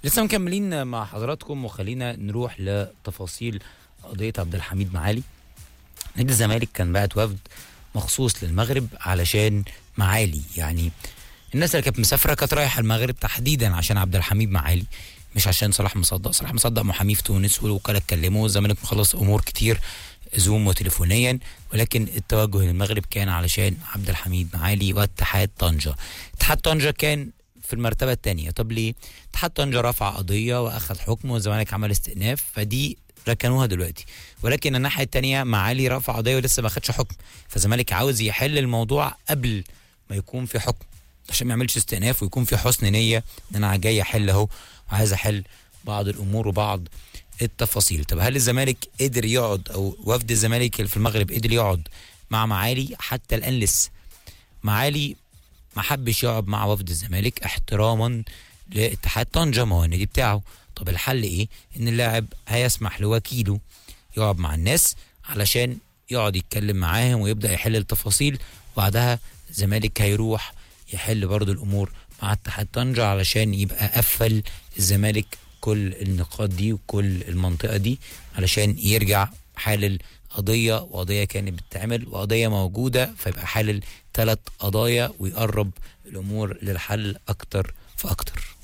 لسه مكملين مع حضراتكم وخلينا نروح لتفاصيل قضية عبد الحميد معالي نادي الزمالك كان بعت وفد مخصوص للمغرب علشان معالي يعني الناس اللي كانت مسافرة كانت رايحة المغرب تحديدا عشان عبد الحميد معالي مش عشان صلاح مصدق صلاح مصدق محاميه في تونس والوكالة اتكلموا والزمالك مخلص أمور كتير زوم وتليفونيا ولكن التوجه للمغرب كان علشان عبد الحميد معالي واتحاد طنجة اتحاد طنجة كان في المرتبة الثانية طب ليه؟ اتحاد طنجة رفع قضية وأخذ حكم والزمالك عمل استئناف فدي ركنوها دلوقتي ولكن الناحية التانية معالي رفع قضية ولسه ما خدش حكم فالزمالك عاوز يحل الموضوع قبل ما يكون في حكم عشان ما يعملش استئناف ويكون في حسن نية ان انا جاي احل اهو وعايز احل بعض الامور وبعض التفاصيل طب هل الزمالك قدر يقعد او وفد الزمالك اللي في المغرب قدر يقعد مع معالي حتى الان لسه معالي ما حبش يقعد مع وفد الزمالك احتراما لاتحاد طنجة ما هو النادي بتاعه طب الحل ايه ان اللاعب هيسمح لوكيله يقعد مع الناس علشان يقعد يتكلم معاهم ويبدا يحل التفاصيل وبعدها الزمالك هيروح يحل برضو الامور مع اتحاد طنجة علشان يبقى قفل الزمالك كل النقاط دي وكل المنطقة دي علشان يرجع حالل قضية وقضية كانت بتتعمل وقضية موجودة فيبقى حالل ثلاث قضايا ويقرب الأمور للحل أكتر فأكتر